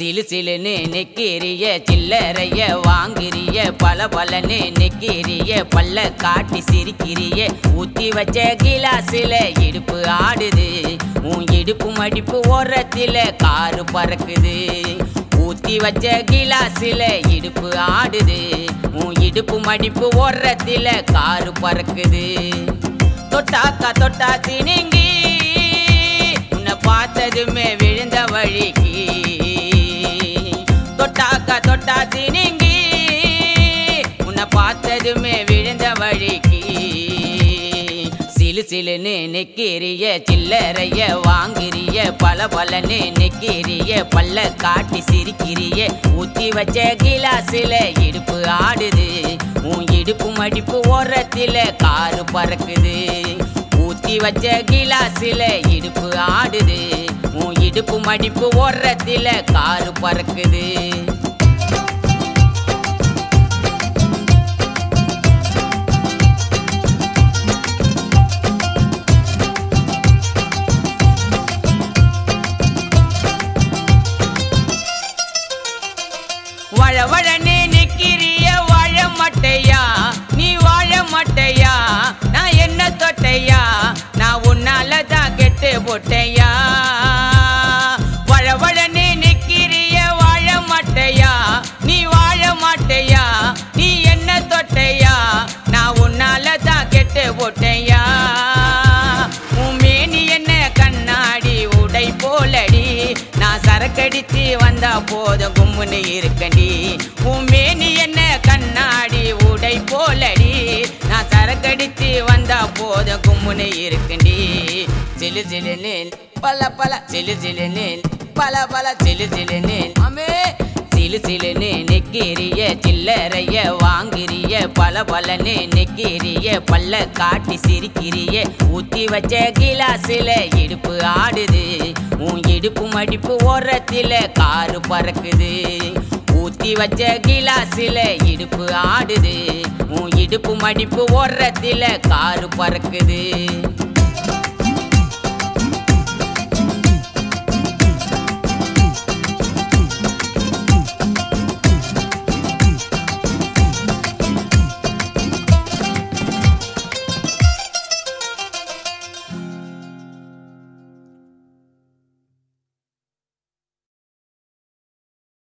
சிலு சிலுன்னு நிக்கிறிய சில்லறைய வாங்கிறிய பல பலன்னு நிக்கிறிய பல்ல காட்டி சிரிக்கிறிய ஊத்தி வச்ச கிலாசில இடுப்பு ஆடுது உன் இடுப்பு மடிப்பு ஓரத்தில காரு பறக்குது ஊத்தி வச்ச கிலாசில இடுப்பு ஆடுது உன் இடுப்பு மடிப்பு ஓரத்தில காரு பறக்குது தொட்டாக்கா தொட்டா தினிங்கி உன்னை பார்த்ததுமே விழுந்த வழிக்கு தொட்டாக்கா தொட்டா தினிங்கி உன்னை பார்த்ததுமே விழுந்த வழிக்கு சிலு சிலுன்னு நிக்கிறிய சில்லறைய வாங்கிறிய பல பலன்னு நிக்கிறிய பல்ல காட்டி சிரிக்கிறிய ஊத்தி வச்ச கிலாசில இடுப்பு ஆடுது உன் இடுப்பு மடிப்பு ஓரத்தில காரு பறக்குது ஊத்தி வச்ச கிலாசில இடுப்பு ஆடுது உன் இடுப்பு மடிப்பு ஓரத்தில காரு பறக்குது வழ வழனே நிக்கிறிய வாழ மட்டையா நீ வாழ மட்டையா நான் என்ன தொட்டையா நான் உன்னால தான் கெட்டு போட்டையா வழ வழனே நிக்கிறிய வாழ மட்டையா நீ வாழ மாட்டையா நீ என்ன தொட்டையா நான் உன்னால தான் கெட்டு போட்டையா உன் மேனி என்ன கண்ணாடி உடை போலடி நான் சரக்கடிச்சு வந்தா போதும் கும்முன்னு இருக்கண்டி உன் மேனி என்ன கண்ணாடி உடை போலடி நான் சரக்கடிச்சு வந்தா போதும் கும்முன்னு இருக்கண்டி சிலு சிலுன்னு பல பல சிலு சிலுன்னு பல பல சிலு சிலுன்னு அமே சிலு சிலுன்னு நிக்கிறிய சில்லறைய வாங்கிறிய பல பலன்னு நிக்கிறிய பல்ல காட்டி சிரிக்கிறிய ஊத்தி வச்ச கிலாசில இடுப்பு ஆடுது உன் இடுப்பு மடிப்பு ஓரத்தில காரு பறக்குது ஊத்தி வச்ச கிலாசில இடுப்பு ஆடுது உன் இடுப்பு மடிப்பு ஓரத்தில காரு பறக்குது